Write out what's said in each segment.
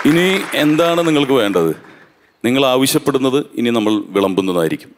ഇനി എന്താണ് നിങ്ങൾക്ക് വേണ്ടത് നിങ്ങൾ ആവശ്യപ്പെടുന്നത് ഇനി നമ്മൾ വിളമ്പുന്നതായിരിക്കും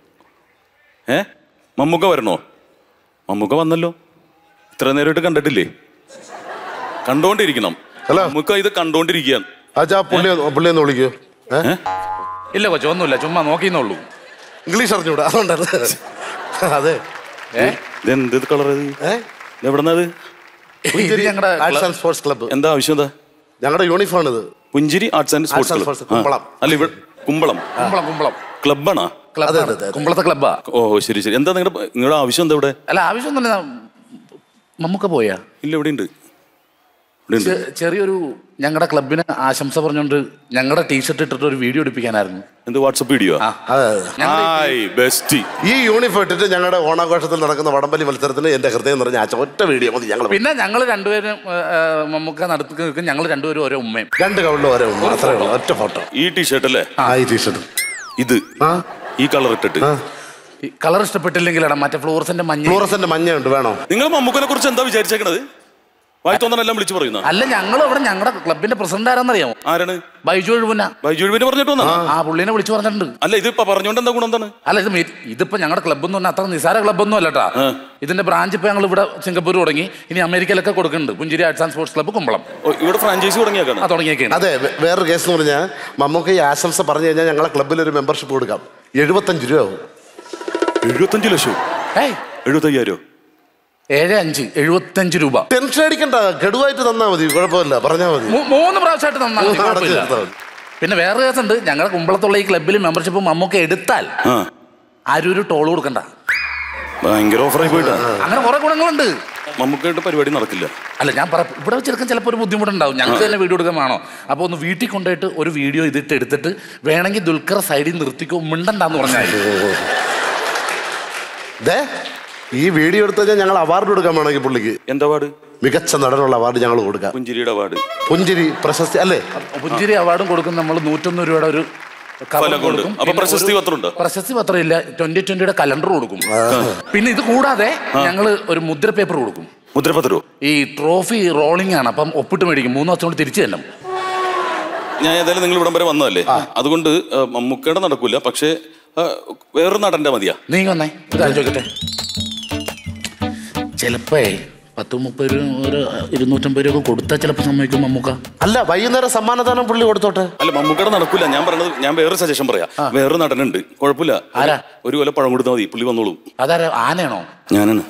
ഏ മമ്മൂക്ക വരണോ മമ്മൂക്ക വന്നല്ലോ ഇത്ര നേരമായിട്ട് കണ്ടിട്ടില്ലേ കണ്ടോണ്ടിരിക്കണം ഹലോ. മമ്മൂക്ക ഇത് കണ്ടോണ്ടിരിക്കുകയാണ് അച്ഛാ പുള്ളി പുള്ളി ഒന്ന് വിളിക്കൂ ഏ? ഏ? ഇല്ല കൊച്ചു ഒന്നുമില്ല ചുമ്മാ നോക്കിന്നുള്ളൂ ഇംഗ്ലീഷ് അറിഞ്ഞൂടാ അതുകൊണ്ടാണ് അതെ ഏ ഇതെന്ത് കളർ ഇത് ഏ എവിടെന്നത് ഇത് ഞങ്ങളുടെ ആർട്സ് ആൻഡ് സ്പോർട്സ് ക്ലബ്ബ് എന്താ ആവശ്യം എന്താ ഞങ്ങളുടെ യൂണിഫോം ഇത് Punchiri arts and Arts and sports Sports, Kumbalam. അല്ല ഇവിടെ കുമ്പളം കുമ്പളം കുമ്പളം ക്ലബ്ബാണോ അതെ, ക്ലബ്ബാണ് അതെ, അതെ. കുമ്പളത്തെ ക്ലബ്ബാ ഓ ശരി ശരി എന്താ നിങ്ങളുടെ നിങ്ങളുടെ ആവശ്യം എന്താ ഇവിടെ അല്ല ആവശ്യമൊന്നുമില്ല മമ്മൂക്ക പോയാ ഇല്ല ഇവിടെ ഉണ്ട് ഇവിടെ ഉണ്ട് ചെ- ചെറിയൊരു ഞങ്ങളുടെ ക്ലബിന് ആശംസ പറഞ്ഞുകൊണ്ട് ഞങ്ങളുടെ ടീഷർട്ട് ഇട്ടിട്ട് ഒരു വീഡിയോ എടുപ്പിക്കാനായിരുന്നു എന്ത് വാട്സപ്പ് വീഡിയോ ആ. അതെ അതെ ഞങ്ങൾ ഹായ് ബെസ്റ്റ് ഈ യൂണിഫോം ഇട്ടിട്ട് ഞങ്ങളുടെ ഓണാഘോഷത്തിൽ നടക്കുന്ന വടംവലി മത്സരത്തിന് എന്റെ ഹൃദയം നിറഞ്ഞ ആച്ച ഒറ്റ വീഡിയോ മതി ഞങ്ങൾ പിന്നെ ഞങ്ങൾ രണ്ടുപേരും ഏ, ഏ, മമ്മൂക്ക നടത്തി നിൽക്കും ഞങ്ങൾ രണ്ടുപേരും ഓരോ ഉമ്മയും രണ്ട് കവിളിൽ വരെ ഉണ്ട് അത്രേ ഉള്ളൂ ഒറ്റ ഫോട്ടോ ഈ ടീഷർട്ട് അല്ലേ ആ ഈ ടീഷർട്ട് ഇത് ആ ഈ കളർ ഇട്ടിട്ട് ആ കളർ ഇഷ്ടപ്പെട്ടില്ലെങ്കിലാണ് മറ്റേ ഫ്ലോറസിന്റെ മഞ്ഞ ഫ്ലൂറസന്റ് മഞ്ഞ ഉണ്ട് വേണോ നിങ്ങൾ മമ്മൂക്കനെ കുറിച്ച് എന്താ വിചാരിച്ചേക്കണത് വായിത്തോന്നെല്ലാം വിളിച്ചു പറയുന്ന അല്ല ഞങ്ങൾ ഇവിടെ ഞങ്ങളുടെ ക്ലബിന്റെ പ്രസിഡന്റ് ആരാന്നറിയാമോ ആരാണ് ബൈജു എഴുപുന്ന ബൈജു എഴുവിനെ പറഞ്ഞിട്ട് വന്നാ ആ പുള്ളിനെ വിളിച്ചു പറഞ്ഞിട്ടുണ്ട് അല്ല ഇതിപ്പോ പറഞ്ഞോണ്ട് എന്താ ഗുണം എന്താണ് അല്ല ഇത് മീ- ഇതിപ്പോ ഞങ്ങളുടെ ക്ലബ്ബ് എന്ന് പറഞ്ഞാൽ അത്ര നിസാര ക്ലബ്ബൊന്നും അല്ലട്ടാ ഇതിന്റെ ബ്രാഞ്ച് ഇപ്പൊ ഞങ്ങൾ ഇവിടെ സിംഗപ്പൂർ തുടങ്ങി ഇനി അമേരിക്കയിലൊക്കെ കൊടുക്കുന്നുണ്ട് Punchiri arts and sports club Kumbalam ഓ, ഇവിടെ ഫ്രാഞ്ചൈസി തുടങ്ങിയേക്കാണ് ആ തുടങ്ങിയൊക്കെയാണ് അതെ വേ- വേറൊരു കേസ് എന്ന് പറഞ്ഞാൽ മമ്മൂക്ക ഈ ആശംസ പറഞ്ഞു കഴിഞ്ഞാൽ ഞങ്ങളെ ക്ലബ്ബിൽ ഒരു മെമ്പർഷിപ്പ് കൊടുക്കാം എഴുപത്തഞ്ച് രൂപ ആവും എഴുപത്തഞ്ച് ലക്ഷം ഏയ് എഴുപത്തയ്യായിരം ഏഴ് അഞ്ച് എഴുപത്തഞ്ച് രൂപ ടെൻഷൻ അടിക്കണ്ട ഗഡുവായിട്ട് തന്നാ മതി കുഴപ്പമില്ല പറഞ്ഞാൽ മതി മൂ- മൂന്ന് പ്രാവശ്യമായിട്ട് നന്നായി മൂന്ന് അടച്ച് കുഴപ്പമില്ല. തീർത്താൽ മതി. പിന്നെ വേറെ കേസുണ്ട് ഞങ്ങളുടെ കുമ്പളത്തുള്ള ഈ ക്ലബ്ബിൽ മെമ്പർഷിപ്പ് മമ്മൂക്ക എടുത്താൽ ആ ആരും ഒരു ടോൾ കൊടുക്കണ്ട ഭയങ്കര ഓഫറായി പോയിട്ടാ അങ്ങനെ കുറെ ഗുണങ്ങളുണ്ട് മമ്മൂക്കായിട്ട് പരിപാടി നടക്കില്ല അല്ല ഞാൻ പറ ഇവിടെ വെച്ചെടുക്കാൻ ചിലപ്പോൾ ഒരു ബുദ്ധിമുട്ടുണ്ടാവും ഞങ്ങൾക്ക് തന്നെ വീഡിയോ എടുക്കാൻ വേണോ അപ്പോൾ ഒന്ന് വീട്ടിൽ കൊണ്ടുപോയിട്ട് ഒരു വീഡിയോ ഇതിട്ട് എടുത്തിട്ട് വേണമെങ്കിൽ ദുൽഖർ സൈഡിൽ നിർത്തിക്കോ മിണ്ടണ്ടാന്ന് പറഞ്ഞാൽ ദേ ഈ വീഡിയോ എടുത്തു കഴിഞ്ഞാൽ ഞങ്ങൾ അവാർഡ് കൊടുക്കാൻ വേണമെങ്കിൽ പുള്ളിക്ക് എന്താ വാർഡ് മികച്ച നടനുള്ള അവാർഡ് ഞങ്ങൾ കൊടുക്കാം പുഞ്ചിരിയുടെ വാർഡ് പുഞ്ചിരി പ്രശസ്തി അല്ലേ പുഞ്ചിരി അവാർഡും കൊടുക്കും നമ്മൾ നൂറ്റൊന്ന് രൂപയുടെ ഒരു cover ഫലം കൊണ്ട്. കൊടുക്കും. അപ്പൊ പിന്നെ പ്രശസ്തി ഒരു- പത്രം ഉണ്ടോ? പ്രശസ്തി പത്രം ഇല്ല ട്വന്റി ട്വന്റിയുടെ കലണ്ടർ കൊടുക്കും പിന്നെ ഇത് കൂടാതെ ഞങ്ങൾ ഒരു മുദ്ര പേപ്പർ കൊടുക്കും മുദ്രപത്രോ ഈ ട്രോഫി റോളിംഗ് ആണ് അപ്പം ഒപ്പിട്ട് മേടിക്കും മൂന്ന് വർഷം കൊണ്ട് തിരിച്ചു തന്നെ ഞാൻ ഏതായാലും നിങ്ങൾ ഇവിടം വരെ വന്നതല്ലേ അതുകൊണ്ട് ആ, മമ്മൂക്കയുടെ നടക്കൂല പക്ഷേ ആ, വേറൊരു നടന്റെ മതിയാ നീ വന്നേ ഇത് ചോദിക്കട്ടെ ചിലപ്പോ പത്ത് മുപ്പത് രൂപ ഒരു ഇരുന്നൂറ്റമ്പത് രൂപ കൊടുത്താൽ ചിലപ്പോൾ സമ്മതിക്കും മമ്മൂക്ക അല്ല വൈകുന്നേരം സമ്മാനദാനം പുള്ളി കൊടുത്തോട്ടെ അല്ല മമ്മൂക്കയുടെ നടക്കൂല ഞാൻ പറഞ്ഞത് ഞാൻ വേറൊരു സജഷൻ പറയാം വേറൊരു നടനുണ്ട് കുഴപ്പമില്ല ആരാ? ഒരു കൊല്ലം പഴം കൊടുത്താൽ മതി പുള്ളി വന്നോളും അതാരാ ആനയാണോ ഞാനാണ്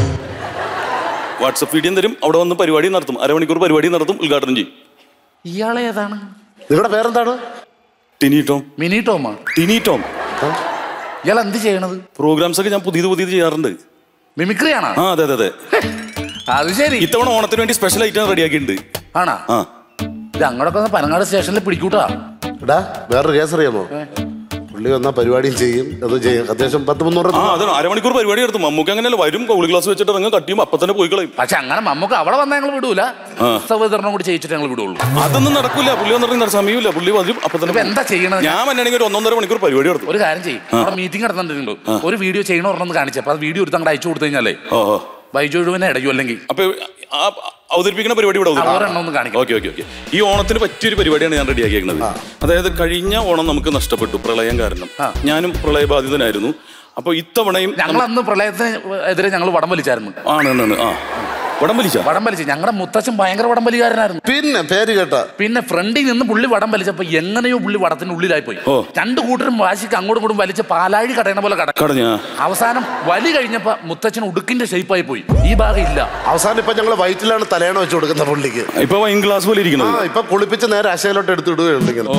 വാട്സപ്പ് വീഡിയോ തരും അവിടെ വന്ന് പരിപാടി നടത്തും അരമണിക്കൂർ പരിപാടി നടത്തും ഉദ്ഘാടനം ചെയ്യും ഇയാളെ ഏതാണ് നിങ്ങളുടെ പേരെന്താണ് ടിനി ടോം മിനി ടോമാ ടിനി ടോം ഇയാൾ എന്ത് ചെയ്യണത് പ്രോഗ്രാംസ് ഒക്കെ ഞാൻ പുതിയത് പുതിയത് ചെയ്യാറുണ്ട് മിമിക്രി ആണോ ആ അതെ അതെ അതെ അത് ശരി ഇത്തവണ ഓണത്തിന് വേണ്ടി സ്പെഷ്യൽ ഐറ്റം റെഡിയാക്കിയിട്ടുണ്ട് ആണാ ആ ഇത് അങ്ങോട്ടൊക്കെ ഒന്ന് പനങ്ങാട് സ്റ്റേഷനിൽ പിടിക്കൂട്ടാ എടാ വേറൊരു കേസ് അറിയാമോ പുള്ളി വന്നാൽ പരിപാടിയും ചെയ്യും അത് ചെയ്യും അത്യാവശ്യം പത്ത് മുന്നൂറ് ആ അതാണ് അരമണിക്കൂർ പരിപാടി നടത്തും മമ്മൂക്ക് അങ്ങനെയല്ല വരും കൗളി ഗ്ലാസ് വെച്ചിട്ട് ഇറങ്ങും കട്ടിയും അപ്പൊ തന്നെ പോയി കളയും പക്ഷെ അങ്ങനെ നമുക്ക് അവിടെ വന്നാൽ ഞങ്ങൾ വിടൂല സഹോദരണം കൂടി ചെയ്യിച്ചിട്ട് ഞങ്ങൾ വിടുള്ളൂ അതൊന്നും നടക്കൂല പുള്ളി വന്നിട്ട് സമയമില്ല പുള്ളി വരും അപ്പൊ തന്നെ ഇപ്പൊ പോകും. എന്താ ചെയ്യണത് ഞാൻ വന്നിട്ടുണ്ടെങ്കിൽ ഒരു ഒന്നൊന്നര മണിക്കൂർ പരിപാടി നടത്തും ഒരു കാര്യം ചെയ്യും അവിടെ മീറ്റിംഗ് നടന്നിട്ടുണ്ട് ഒരു വീഡിയോ ചെയ്യണമെന്ന് കാണിച്ചു അപ്പൊ അത് വീഡിയോ എടുത്ത് അങ്ങോട്ട് അയച്ചു കൊടുത്തു കഴിഞ്ഞാലേ ഓ ഓ ബൈജു എഴുവനെ ഇടയോ അല്ലെങ്കിൽ അപ്പൊ ആ അവതരിപ്പിക്കുന്ന പരിപാടി ഇവിടെ ആ, ഒരെണ്ണം ഒന്ന് കാണിക്കാം. ഓക്കെ ഓക്കെ ഓക്കെ ഈ ഓണത്തിന് പറ്റിയൊരു പരിപാടിയാണ് ഞാൻ റെഡിയാക്കിയിരിക്കുന്നത് അതായത് കഴിഞ്ഞ ഓണം നമുക്ക് നഷ്ടപ്പെട്ടു പ്രളയം കാരണം ഞാനും പ്രളയബാധിതനായിരുന്നു അപ്പൊ ഇത്തവണയും ഞങ്ങൾ അന്ന് പ്രളയത്തിന് എതിരെ ഞങ്ങൾ വടം വലിച്ചായിരുന്നു ആണ് ആണ്, ആണ്. ആ വടം വലിച്ച വടം വലിച്ച് ഞങ്ങളുടെ മുത്തച്ഛൻ ഭയങ്കര വടം വലിക്കാരനായിരുന്നു പിന്നെ പേര് കേട്ട പിന്നെ ഫ്രണ്ടിൽ നിന്ന് പുള്ളി വടം വലിച്ചപ്പോ എങ്ങനെയോ പുള്ളി വടത്തിന്റെ ഉള്ളിലായി പോയി ഓ. രണ്ടു കൂട്ടരും വാശിക്ക് അങ്ങോട്ടും ഇങ്ങോട്ടും വലിച്ച് പാലാഴി കടയണ പോലെ കട കടഞ്ഞ അവസാനം വലി കഴിഞ്ഞപ്പോ മുത്തച്ഛൻ ഉടുക്കിന്റെ ഷേപ്പായി പോയി ഈ ഭാഗം ഇല്ല അവസാനം ഇപ്പൊ ഞങ്ങൾ വയറ്റിലാണ് തലേണ വെച്ച് കൊടുക്കുന്ന പുള്ളിക്ക് ഇപ്പൊ വൈൻ ഗ്ലാസ് പോലെ ആ ഇരിക്കുന്നത് ഇപ്പൊ കുളിപ്പിച്ച് നേരെ അശയിലോട്ട് എടുത്ത് ഇടുകയുണ്ട് ഇങ്ങനെ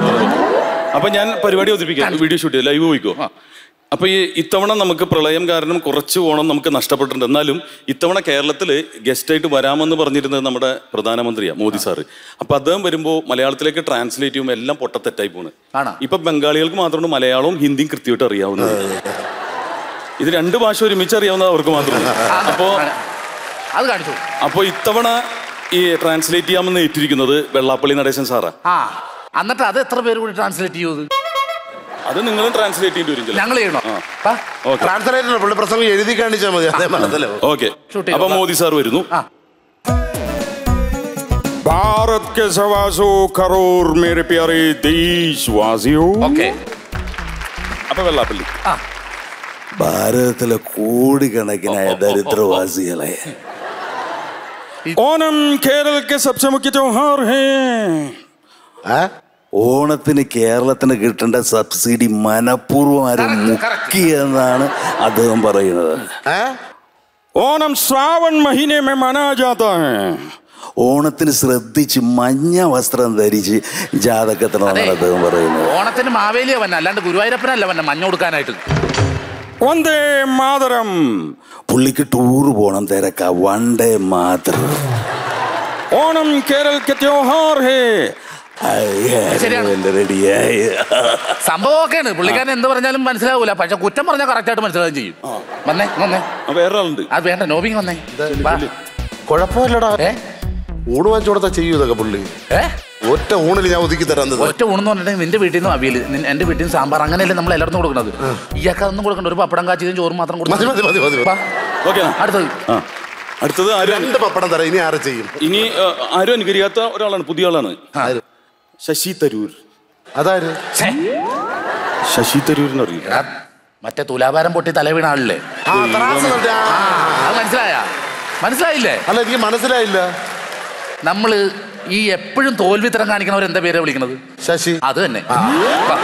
അപ്പൊ ഞാൻ പരിപാടി അവതരിപ്പിക്കാം വീഡിയോ ഷൂട്ട് ചെയ്യാം ലൈവ് പോയിക്കോ അപ്പൊ ഈ ഇത്തവണ നമുക്ക് പ്രളയം കാരണം കുറച്ച് ഓണം നമുക്ക് നഷ്ടപ്പെട്ടിട്ടുണ്ട് എന്നാലും ഇത്തവണ കേരളത്തില് ഗസ്റ്റായിട്ട് വരാമെന്ന് പറഞ്ഞിരുന്നത് നമ്മുടെ പ്രധാനമന്ത്രിയാണ് മോദി സാറ് അപ്പൊ അദ്ദേഹം വരുമ്പോൾ മലയാളത്തിലേക്ക് ട്രാൻസ്ലേറ്റ് ചെയ്യുമ്പോൾ എല്ലാം പൊട്ടത്തെറ്റായി പോണ് ആണോ? ഇപ്പൊ ബംഗാളികൾക്ക് മാത്രമാണ് മലയാളവും ഹിന്ദിയും കൃത്യമായിട്ട് അറിയാവുന്നത് ഇത് രണ്ട് ഭാഷ ഒരുമിച്ച് അറിയാവുന്നത് അവർക്ക് മാത്രമാണ് അപ്പോ അത് കാണിച്ചു അപ്പൊ ഇത്തവണ ഈ ട്രാൻസ്ലേറ്റ് ചെയ്യാമെന്ന് ഏറ്റിരിക്കുന്നത് വെള്ളാപ്പള്ളി നടേശൻ സാറാ ആ എന്നിട്ട് അത് എത്ര പേര് കൂടി ട്രാൻസ്ലേറ്റ് ചെയ്യൂത് അത് നിങ്ങളും ട്രാൻസ്ലേറ്റ് ചെയ്യേണ്ടി വരും ചിലപ്പോൾ. ഞങ്ങൾ ചെയ്യണോ ആ. ആ? ഓക്കെ ട്രാൻസ്ലേറ്റർ പുള്ളി പ്രസംഗം എഴുതി കാണിച്ചാൽ മതി അതേ മനസ്സിലോ ഓക്കെ Shoot ചെയ്തോ. അപ്പൊ മോദി സാർ വരുന്നു ആ. भारत के सवा सौ करोड़ मेरे प्यारे देशवासियों ഓക്കെ അപ്പൊ വെള്ളാപ്പള്ളി ഭാരതത്തിലെ കോടിക്കണക്കിനായ ദരിദ്രവാസികളെ ओनम केरल के सबसे मुख्य त्योहार है ഏ? ഓണത്തിന് കേരളത്തിന് കിട്ടേണ്ട സബ്സിഡി മനഃപൂർവ്വം ആരും മുക്കിയെന്നാണ് അദ്ദേഹം പറയുന്നത് ഏ? ओनम श्रावण महीने में मनाया जाता है ഓണത്തിന് ശ്രദ്ധിച്ച് മഞ്ഞ വസ്ത്രം ധരിച്ച് ജാതകത്തിനാണ് അദ്ദേഹം പറയുന്നത് ഓണത്തിന് മാവേലിയ വന്നെ അല്ലാണ്ട് ഗുരുവായൂരപ്പനല്ല വന്നെ മഞ്ഞ കൊടുക്കാനായിട്ട് वंदे मातरम പുള്ളിക്ക് ടൂറ് പോണം തിരക്ക വൺ ഡേ മാത്രം ओनम केरल के त्योहार है ശരിയാണ്. റെഡിയായി സംഭവം ഒക്കെയാണ് പുള്ളിക്കാരൻ എന്ത് പറഞ്ഞാലും മനസ്സിലാവൂല പക്ഷെ കുറ്റം പറഞ്ഞാൽ കറക്റ്റ് ആയിട്ട് മനസ്സിലാവുകയും ചെയ്യും വന്നേ വന്നേ ആ, വേറെ ആളുണ്ട് അത് വേണ്ട നോബിങ് വന്നേ വാ. കുഴപ്പമില്ലടാ ഏ ഊണ് വാങ്ങിച്ചു കൊടുത്താൽ ചെയ്യൂ ഇതൊക്കെ പുള്ളി ഏ ഒറ്റ ഊണിൽ ഞാൻ ഒതുക്കി തരാൻ തന്നത്. ഒറ്റ ഊണെന്ന് പറഞ്ഞിട്ട് നിന്റെ വീട്ടിൽ നിന്ന് അവിയൽ നിൻ- എന്റെ വീട്ടിൽ നിന്ന് സാമ്പാർ അങ്ങനെയല്ലേ നമ്മൾ എല്ലായിടത്തും കൊടുക്കുന്നത് ഇയാൾക്ക് അതൊന്നും കൊടുക്കണ്ട ഒരു പപ്പടം കാച്ചിയതും ചോറും മാത്രം മതി മതി മതി മതി വാ. ഓക്കെ അടുത്തത് ആ അടുത്തത് ആരും രണ്ട് പപ്പടം തരാം ഇനി ആരെ ചെയ്യും ഇനി ആ, ആരും അനുകരിക്കാത്ത ഒരാളാണ് പുതിയ ആളാണ് ആര്? ശശി തരൂർ അതാര് ഛേ, ശശി തരൂരിന് അറിയില്ല എടാ, മറ്റേ തുലാഭാരം പൊട്ടി തല വീണ ആളില്ലേ ആ ത്രാസ് തരട്ടെ. ആ. അത് മനസ്സിലായ മനസ്സിലായില്ലേ അല്ല എനിക്ക് മനസ്സിലായില്ല നമ്മള് ഈ എപ്പോഴും തോൽവി തരം കാണിക്കണവർ എന്താ പേരെ വിളിക്കണത് ശശി അത് തന്നെ വാ.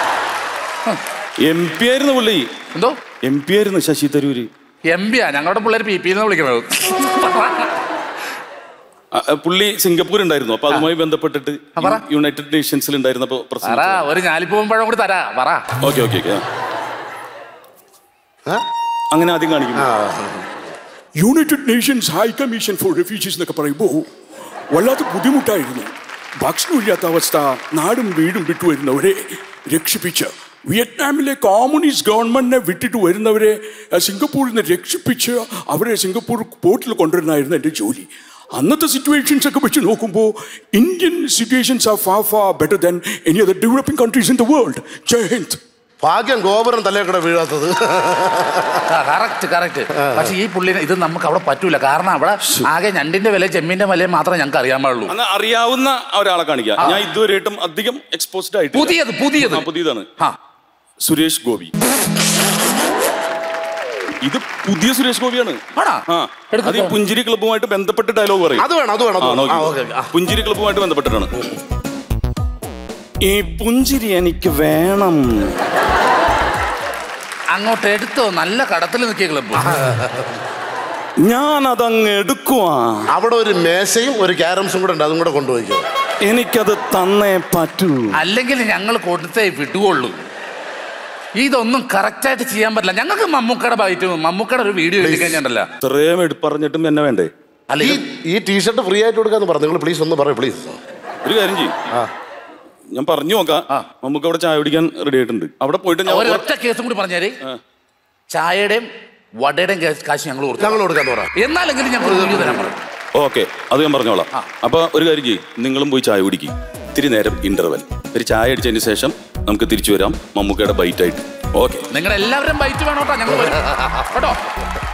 എം പി ആയിരുന്നു പുള്ളി എന്തോ എം പി ആയിരുന്നു ശശി തരൂര് എം പിയാ ഞങ്ങളുടെ പിള്ളേർ പി പി എന്ന് വിളിക്കണത് ആ, ആ, പുള്ളി സിംഗപ്പൂർ ഉണ്ടായിരുന്നു അപ്പൊ അതുമായി ബന്ധപ്പെട്ടിട്ട് ആ, പറ. യുണൈറ്റഡ് നേഷൻസിൽ ഉണ്ടായിരുന്നപ്പോ പറ ഒരു ഞാലിപ്പൂവൻ പഴം കൂടി തരാ പറ ഓക്കെ ഓക്കെ ഓക്കെ ആ? അങ്ങനെ ആദ്യം കാണിക്കും ആ. United Nations High Commission for Refugees എന്നൊക്കെ പറയുമ്പോൾ വല്ലാത്ത ബുദ്ധിമുട്ടായിരുന്നു ഭക്ഷണമില്ലാത്ത അവസ്ഥ നാടും വീടും വിട്ടു വരുന്നവരെ രക്ഷിപ്പിച്ച് വിയറ്റ്നാമിലെ കോമ്യൂണിസ്റ്റ് ഗവൺമെന്റിനെ വിട്ടിട്ട് വരുന്നവരെ അഹ്, സിംഗപ്പൂരിൽ നിന്ന് രക്ഷിപ്പിച്ച് അവരെ സിംഗപ്പൂർ പോർട്ടിൽ കൊണ്ടുവരുന്നതായിരുന്നു എൻ്റെ ജോലി അന്നത്തെ സിറ്റുവേഷൻസ് ഒക്കെ വെച്ച് നോക്കുമ്പോൾ Indian situations are far far better than any other developing countries in the world Jai Hind ഭാഗ്യം ഗോപുരം തലക്കട വീഴാത്തത് കറക്റ്റ് കറക്റ്റ് പക്ഷെ ഈ പുള്ളിനെ ഇത് നമുക്ക് അവിടെ പറ്റൂല കാരണം അവിടെ ആകെ ഞണ്ടിന്റെ വില ചെമ്മിന്റെ വില മാത്രമേ ഞങ്ങൾക്ക് അറിയാൻ പാടുള്ളൂ അന്ന് അറിയാവുന്ന ഒരാളെ കാണിക്കാം ഞാൻ ഇതുവരെയായിട്ടും അധികം എക്സ്പോസ്ഡ് ആയിട്ട് പുതിയത് പുതിയത് പുതിയതാണ് ആ സുരേഷ് ഗോപി ഇത് പുതിയ സുരേഷ് ഗോപിയാണ് ആണോ? ആ എടുക്ക് അത് ഈ പുഞ്ചിരി ക്ലബ്ബുമായിട്ട് ബന്ധപ്പെട്ട് ഡയലോഗ് പറയും അത് വേണം അത് വേണം അത് ആ, വേണം. ആ, നോക്കി. ഓക്കേ, ആ. പുഞ്ചിരി ക്ലബ്ബുമായിട്ട് ബന്ധപ്പെട്ടിട്ടാണ് ഈ പുഞ്ചിരി എനിക്ക് വേണം അങ്ങോട്ട് എടുത്തോ നല്ല കടത്തിൽ നിൽക്കിയ ക്ലബ്ബ് ഞാൻ അതങ്ങ് എടുക്കുവാ അവിടെ ഒരു മേശയും ഒരു ക്യാരംസും കൂടെ ഉണ്ട് അതും കൂടെ കൊണ്ടുപോയിക്കോ എനിക്കത് തന്നേ പറ്റൂ അല്ലെങ്കിൽ ഞങ്ങൾ കൊടുത്തേ വിടുകയുള്ളൂ ഇതൊന്നും കറക്റ്റായിട്ട് ചെയ്യാൻ പറ്റില്ല ഞങ്ങൾക്ക് മമ്മൂക്കയുടെ ബൈറ്റ് മമ്മൂക്കയുടെ ഒരു വീഡിയോ എടുക്കാൻ കഴിഞ്ഞാണ്ടല്ല ഇത്രയും എടുപ്പറഞ്ഞിട്ടും എന്നെ വേണ്ടേ അല്ല ഈ ഇത് ഈ ടീഷർട്ട് ഫ്രീ ആയിട്ട് കൊടുക്കാന്ന് പറഞ്ഞു നിങ്ങൾ പ്ലീസ് ഒന്ന് പറയൂ പ്ലീസ് ഒരു കാര്യം ചെയ്യും ആ. ഞാൻ പറഞ്ഞു നോക്കാം നമുക്ക് അവിടെ ചായ കുടിക്കാൻ റെഡി ആയിട്ടുണ്ട് അവിടെ പോയിട്ട് ഞാൻ ഒരൊറ്റ കേസും കൂടി പറഞ്ഞേര് ചായയുടെയും വടയുടെയും കേസ് കാശ് ഞങ്ങൾ കൊടുത്തു ഞങ്ങൾ കൊടുക്കാന്ന് പറ എന്നാലെങ്കിലും ഞങ്ങൾ വീഡിയോ തരാൻ പറയും ഓക്കെ അത് ഞാൻ പറഞ്ഞോളാം അപ്പൊ ഒരു കാര്യം ചെയ്യും നിങ്ങളും പോയി ചായ കുടിക്കും ഇത്തിരി നേരം ഇന്റർവെൽ ഒരു ചായ അടിച്ചതിന് ശേഷം നമുക്ക് തിരിച്ചു വരാം മമ്മൂക്കയുടെ ബൈറ്റ് ആയിട്ട് ഓക്കെ നിങ്ങൾ എല്ലാവരും ബൈറ്റ് വേണോട്ടോ ഞങ്ങൾ വരും കേട്ടോ